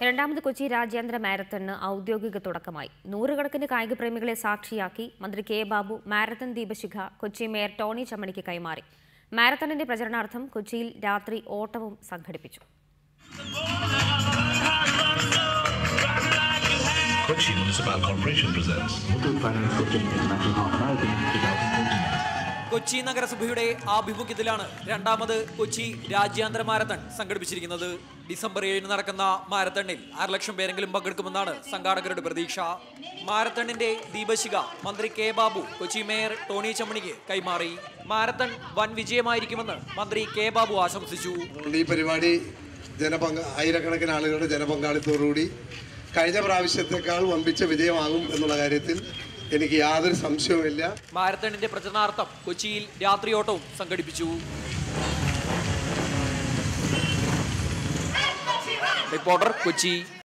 രണ്ടാമത് കൊച്ചി രാജ്യാന്തര മാരത്തണിന് ഔദ്യോഗിക തുടക്കമായി നൂറുകണക്കിന് കായിക പ്രേമികളെ സാക്ഷിയാക്കി മന്ത്രി കെ ബാബു മാരത്തൺ ദീപശിഖ കൊച്ചി മേയർ ടോണി ചമ്മണിക്ക് കൈമാറി മാരത്തണിന്റെ പ്രചരണാർത്ഥം കൊച്ചിയിൽ രാത്രി ഓട്ടവും സംഘടിപ്പിച്ചു Kochi Municipal Corporation presents Muthoot Finance Coaching International Half Marathon 2014. Kochi നഗരസഭയുടെ ആഭിമുഖ്യത്തിലാണ് രണ്ടാമത് കൊച്ചി രാജ്യാന്തര മാരത്തൺ സംഘടിപ്പിച്ചിരിക്കുന്നത് ഡിസംബർ ഏഴിന് നടക്കുന്ന മാരത്തണിൽ അര ലക്ഷം പേരെങ്കിലും പങ്കെടുക്കുമെന്നാണ് സംഘാടകരുടെ പ്രതീക്ഷ മാരത്തണിന്റെ ദീപശിഖ മന്ത്രി K Babu Kochi mayor Tony ചമ്മണിക്ക് കൈമാറി മാരത്തൺ വൻ വിജയമായിരിക്കുമെന്ന് മന്ത്രി കെ ബാബു ആശംസിച്ചു ഈ പരിപാടി ജനപങ്ക ആയിരക്കണക്കിന് ആളുകളുടെ ജനപങ്കാളിത്തോടുകൂടി കഴിഞ്ഞ പ്രാവശ്യത്തെക്കാൾ വമ്പിച്ച വിജയമാകും എന്നുള്ള കാര്യത്തിൽ എനിക്ക് യാതൊരു സംശയവുമില്ല മാരത്തണിന്റെ പ്രചരണാർത്ഥം കൊച്ചിയിൽ രാത്രിയോട്ടവും സംഘടിപ്പിച്ചു റിപ്പോർട്ടർ കൊച്ചി